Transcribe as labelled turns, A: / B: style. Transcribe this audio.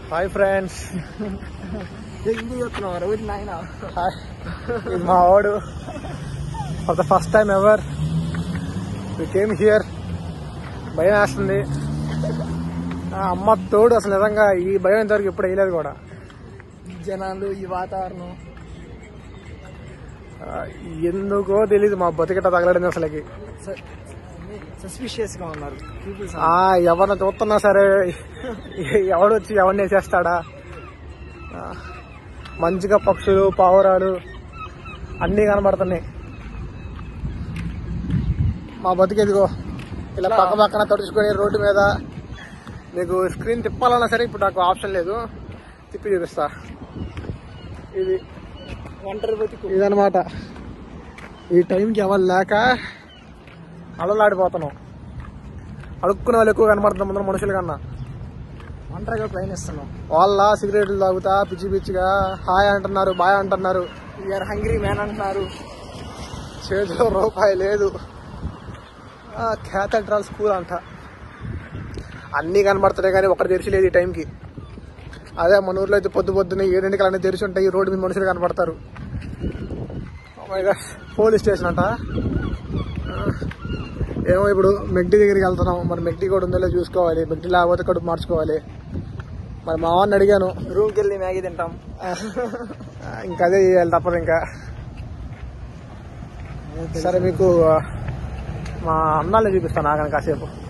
A: hi friends
B: ఎందుకు చెప్తున్నావు రోజు నాయన
A: హాయ్ ఇది మా వాడు for the first time ever we came here భయం వేస్తుంది ఆ అమ్మ తోడు అసలు నిజంగా ఈ భయం ఇంతవరకు ఎప్పుడు వేయలేదు కూడా
B: జనాలు ఈ వాతావరణం
A: ఆ, ఎందుకో తెలీదు మా బతికట తగలడింది అసలుకి
B: సస్పిషియస్ గా ఉన్నారు పీపుల్స్
A: ఆ ఎవరిని చూస్తున్నా సరే ఎవడు వచ్చి ఎవరిని వేసేస్తాడా ఆ, మంచిగా పక్షులు పావురాలు అన్నీ కనబడుతున్నాయి మా బతికేదిగో ఇలా పక్క పక్కన తడుచుకొని రోడ్డు మీద మీకు స్క్రీన్ తిప్పాలన్నా సరే ఇప్పుడు నాకు ఆప్షన్ లేదు తిప్పి చూపిస్తా ఇది
B: ఒంటరి బతుకు
A: ఇదనమాట ఈ టైంకి ఎవరు లేక అలలాడిపోతున్నాం అడుక్కునే వాళ్ళు ఎక్కువ కనబడుతున్నారు ముందర మనుషుల కన్నా
B: ఒంటరిగా ప్రయాణిస్తున్నాం
A: వాళ్ళ సిగరెట్లు తాగుతా పిచ్చి పిచ్చిగా హాయ్ అంటున్నారు బాయ్ అంటున్నారు
B: వీఆర్ హంగ్రీ మ్యాన్ అంటున్నారు
A: చేతిలో రూపాయి లేదు క్యాథడ్రల్ స్కూల్ అంట అన్నీ కనబడుతున్నాయి కానీ ఒకటి తెరిచి లేదు ఈ టైంకి అదే మన ఊర్లో అయితే పొద్దు పొద్దున్న ఏడింటికి అన్నీ తెరిచి ఉంటాయి ఈ రోడ్డు మీద మనుషులు కనబడతారు పోలీస్ స్టేషన్ అంట ఆ, ఏమో ఇప్పుడు మెగ్డీ దగ్గరికి వెళ్తున్నాం మరి మెగ్డీ కూడా ఉందో లేదో చూసుకోవాలి మెగ్డీ లేకపోతే కడుపు మార్చుకోవాలి మరి మా వాడిని అడిగాను
B: రూమ్కి వెళ్ళి మ్యాగీ తింటాం
A: ఆ, ఇంకా అదే చేయాలి తప్పదు ఇంకా సరే మీకు ఆ, మా అన్నాళ్ళని చూపిస్తాను ఆగని కాసేపు